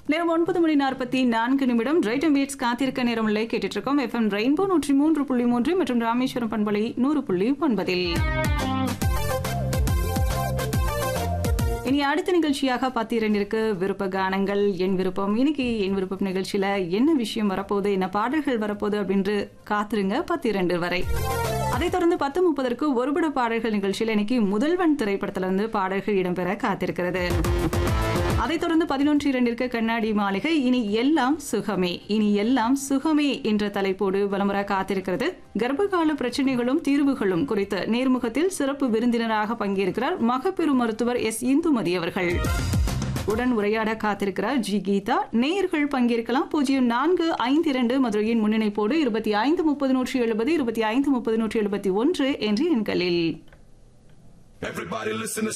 நேரம் ஒன்பது மணி நாற்பத்தி நான்கு நிமிடம் ரைட் அண்ட் பீட்ஸ் காத்திருக்க நேரமில்லை கேட்டுட்டு இருக்கோம் எஃப்எம் ரெயின்போ நூற்றி மூன்று புள்ளி மூன்று மற்றும் ராமேஸ்வரம் பண்பலை நூறு புள்ளி ஒன்பதில் இனி அடுத்த நிகழ்ச்சியாக பத்திரண்டிற்கு விருப்ப கானங்கள் என் விருப்பம் இன்னைக்கு என் விருப்பம் நிகழ்ச்சியில என்ன விஷயம் வரப்போகுது என்ன பாடல்கள் வரப்போகுது அப்படின்னு காத்திருங்க பத்திரண்டு வரை அதைத் தொடர்ந்து பத்து முப்பதற்கு ஒருபட பாடல்கள் நிகழ்ச்சியில் இன்னைக்கு முதல்வன் திரைப்படத்துல இருந்து பாடல்கள் இடம்பெற காத்திருக்கிறது அதைத் தொடர்ந்து பதினொன்று இரண்டிற்கு கண்ணாடி மாளிகை இனி எல்லாம் சுகமே இனி எல்லாம் சுகமே என்ற தலைப்போடு வலமுறை காத்திருக்கிறது கர்ப்பகால பிரச்சனைகளும் தீர்வுகளும் குறித்த நேர்முகத்தில் சிறப்பு விருந்தினராக பங்கேற்கிறார் மகப்பெரு மருத்துவர் எஸ் இந்துமதி அவர்கள் உடன் உரையாட காத்திருக்கிறார் ஜி கீதா நேயர்கள் பங்கேற்கலாம் பூஜ்ஜியம் நான்கு ஐந்து இரண்டு மதுரையின் முன்னிணைப்போடு இருபத்தி ஐந்து முப்பது நூற்றி எழுபது இருபத்தி ஐந்து முப்பது நூற்றி எழுபத்தி ஒன்று என்று எண்களில் Everybody listen to